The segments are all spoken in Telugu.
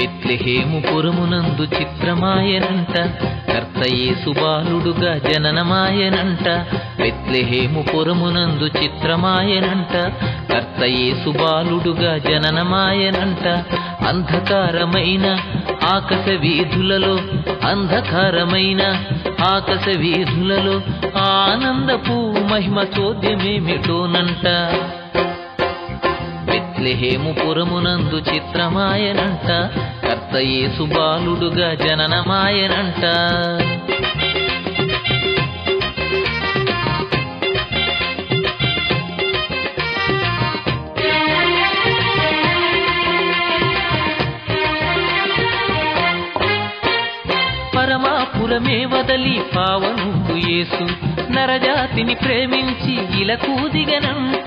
బెత్లెహేము పురమునందు చిత్రమాయనంట కర్త యేసు బాలుడుగా జననమాయనంట బెత్లెహేము పురమునందు చిత్రమాయనంట కర్త యేసు బాలుడుగా జననమాయనంట అంధకారమైన ఆకాశ వీధులలో అంధకారమైన ఆకాశ వీధులలో ఆనందపు మహిమ చోద్యమేమిటోనంట బెత్లెహేము పురమునందు చిత్రమాయనంట కర్త యేసు బాలుడుగా జననమాయనంట పరమాపురమే వదలి పావనుడు యేసు నరజాతిని ప్రేమించి ఇలకూదిగనంట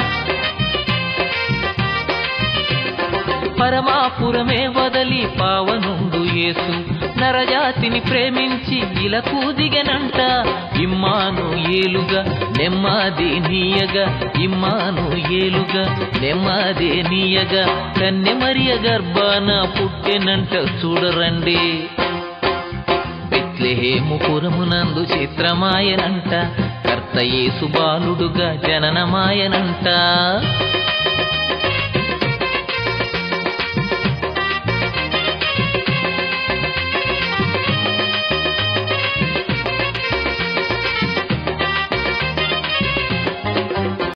పరమాపురమే వదలి పావనుడు యేసు నరజాతిని ప్రేమించి ఇలకూదిగనంట ఇమ్మాను ఏలుగా నెమ్మది నీయగా ఇమ్మాను ఏలుగా నెమ్మది నీయగా కన్నెమరియ గర్భాన పుట్టెనంట చూడరండి బెత్లెహేము పురమునందు చిత్రమాయనంట కర్త యేసు బాలుడుగా జననమాయనంట